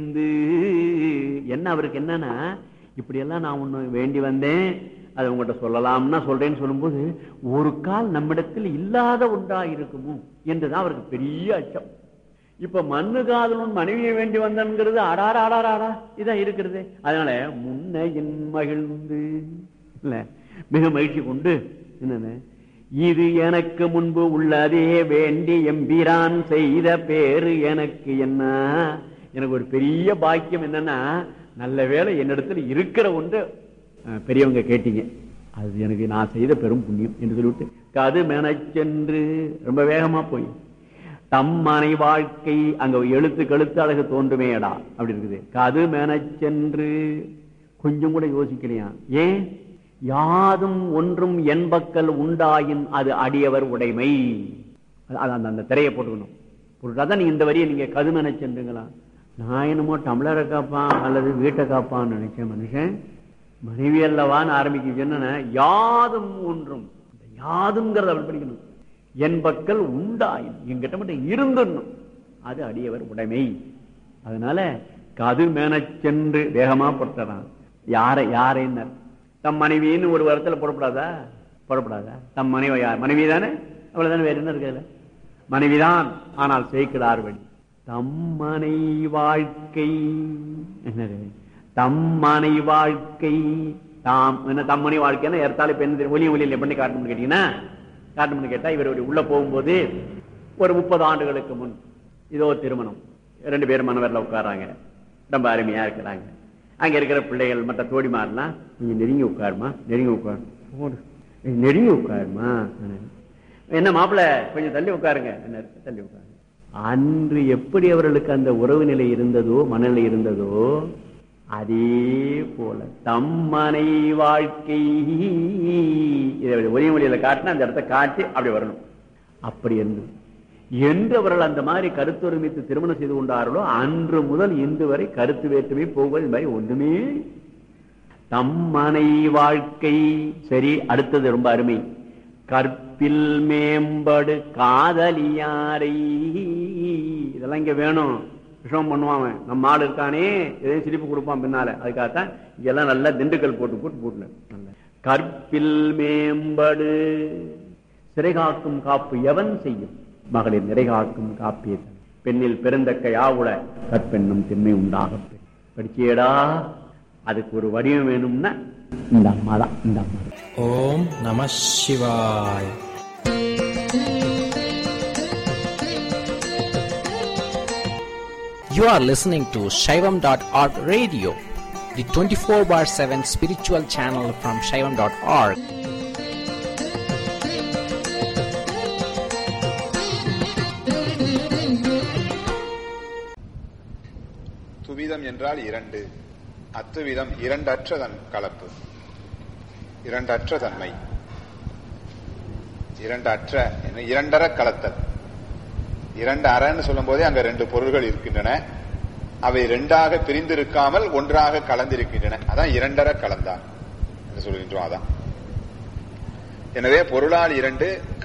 வந்து என்ன அவருக்கு என்னன்னா இப்படி எல்லாம் நான் ஒண்ணு வேண்டி வந்தேன் அதை உங்கள்கிட்ட சொல்லலாம்னா சொல்றேன்னு சொல்லும்போது ஒரு கால் நம்மிடத்தில் இல்லாத ஒன்றா இருக்குமோ என்றுதான் அவருக்கு பெரிய அச்சம் இப்ப மண்ணு காதலும் மனைவியை வேண்டி வந்தங்கிறது அடாரா அடாரா அடா இதான் இருக்கிறது அதனால முன்ன என் மகிழ்ந்து இல்ல மிக மகிழ்ச்சி கொண்டு என்னன்னு இது எனக்கு முன்பு உள்ளதே வேண்டி எம்பிரான் செய்த பேரு எனக்கு என்ன எனக்கு ஒரு பெரிய பாக்கியம் என்னன்னா நல்ல வேலை என்னிடத்துல இருக்கிற ஒன்று அஹ், பெரியவங்க கேட்டீங்க அது எனக்கு நான் செய்த பெரும் புண்ணியம் என்று சொல்லிவிட்டு கது மெனச் சென்று ரொம்ப வேகமா போய் தம்மனை வாழ்க்கை அங்க எழுத்து கழுத்து அழகு தோன்றுமேடா அப்படி இருக்குது கது மெனச் சென்று கொஞ்சம் கூட யோசிக்கலையா ஏன் யாதும் ஒன்றும் என்பக்கல் உண்டாயின் அது அடியவர் உடைமை அது- அது அந்த அந்த திரையை போட்டுக்கணும் போட்டுட்டா நீங்க இந்த வரியை நீங்க கதுமென சென்றுங்களா நான் என்னமோ டம்ளரை காப்பான் அல்லது வீட்டை காப்பான்னு நினைச்சேன் மனுஷன் மனைவி அல்லவான்னு ஆரம்பிக்க சொன்ன யாதும் ஒன்றும் இந்த யாதுங்கிறத அவள் படிக்கணும் என்பக்கல் உண்டாயின் எங்கிட்ட மட்டும் இருந்துடணும் அது அடியவர் உடைமை அதனால கது மேனச் சென்று வேகமா புறப்பட்டான் யாரை யாரைன்னர் தம் மனைவின்னு ஒரு வாரத்துல புறப்படாதா புறப்படாதா தம் மனைவி யார் மனைவி தானே அவ்வளவுதானே வேற என்ன இருக்குதுல மனைவிதான் ஆனால் சேர்க்கிறார் வழி தம்மனை வாழ்க்கை என்னது தம்மனை வாழ்க்கை தாம் என்ன தம்மனை வாழ்க்கைன்னா ஏற்றாலும் இப்ப என்ன தெரியும்? ஒலி ஒலியில் பண்ணி காட்டணும்னு கேட்டீங்கன்னா காட்டணும்னு கேட்டா இவர் உள்ள போகும்போது ஒரு முப்பது ஆண்டுகளுக்கு முன் இதோ திருமணம் ரெண்டு பேரும் மனவரில் உட்காராங்க ரொம்ப அருமையா இருக்கிறாங்க அங்க இருக்கிற பிள்ளைகள் மற்ற தோடிமாரெல்லாம் நீங்க நெருங்கி உட்காருமா நெருங்கி உட்காரு போடு. ஏய், நெருங்கி உட்காருமா என்ன மாப்பிள்ள கொஞ்சம் தள்ளி உட்காருங்க என்ன இருக்கு? தள்ளி உட்காருங்க அன்று எப்படி அவர்களுக்கு அந்த உறவு நிலை இருந்ததோ மனநிலை இருந்ததோ அதே போல தம்மனை வாழ்க்கை இதை ஒரே மொழியில காட்டினா அந்த இடத்தை காட்டி அப்படி வரணும் அப்படி இருந்தது என்று அவர்கள் அந்த மாதிரி கருத்து ஒருமித்து திருமணம் செய்து கொண்டார்களோ அன்று முதல் இன்று வரை கருத்து வேற்றுமை போவது இந்த மாதிரி ஒண்ணுமே தம்மனை வாழ்க்கை சரி அடுத்தது ரொம்ப அருமை கற்பில் மேம்படு காதலியாரை இதெல்லாம் இங்க வேணும் விஷமம் பண்ணுவான் அவன். நம்ம ஆள் இருக்கானே எதையும் சிரிப்பு கொடுப்பான் பின்னால அதுக்காகத்தான் இங்கெல்லாம் நல்லா திண்டுக்கல் போட்டு போட்டு போட்டு கற்பில் மேம்படு சிறை காக்கும் காப்பு எவன் செய்யும் மகளிர் நிறை காக்கும் காப்பியது பெண்ணில் பிறந்தக்க யாவுல கற்பெண்ணும் திண்மை உண்டாக பெண். படிச்சியேடா அதுக்கு ஒரு வடிவம் வேணும்னா இந்த அம்மா தான் இந்த அம்மா தான். ஓம் நம சிவாய் You are listening to Shaivam.org radio, the 24 bar 7 spiritual channel from Shaivam.org. துவிதம் என்றால் இரண்டு அத்துவிதம் இரண்டற்றதன் கலப்பு இரண்டற்ற தன்மை இரண்டற்ற என்ன இரண்டர கலத்தல் இரண்டு அறன்னு சொல்லும் போதே அங்க ரெண்டு பொருள்கள் இருக்கின்றன அவை ரெண்டாக பிரிந்திருக்காமல் ஒன்றாக கலந்திருக்கின்றன அதான் இரண்டர கலந்தான் என்று சொல்கின்றோம் அதான் எனவே பொருளால் இரண்டு